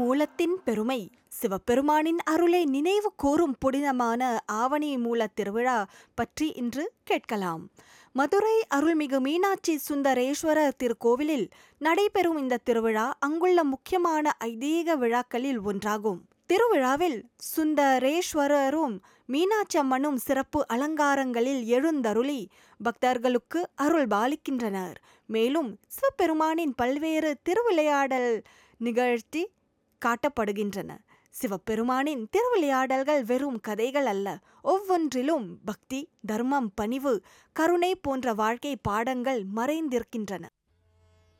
மூலத்தின் பெருமை சிவபெருமானின் அருளை நினைவு கூறும் புனிதமான ஆவணி மூலத் திருவிழா பற்றி இன்று கேட்கலாம் மதுரை அருள்மிகு மீனாட்சி சுந்தரேஸ்வரர் திருக்கோவிலில் நடைபெறும் இந்த திருவிழா அங்குள்ள முக்கியமான ஐதீக விழாக்களில் ஒன்றாகும் திருவிழாவில் சுந்தரேஸ்வரரும் மீனாட்சி அம்மனும் சிறப்பு அலங்காரங்களில் எழுந்தருளி பக்தர்களுக்கு அருள் பாலிக்கின்றனர் மேலும் சிவபெருமானின் பல்வேறு திருவிளையாடல் நிகழ்த்தி காட்டப்படுகின்றன சிவபெருமானின் திருவிளையாடல்கள் வெறும் கதைகள் அல்ல ஒவ்வொன்றிலும் பக்தி தர்மம் பணிவு கருணை போன்ற வாழ்க்கை பாடங்கள் மறைந்திருக்கின்றன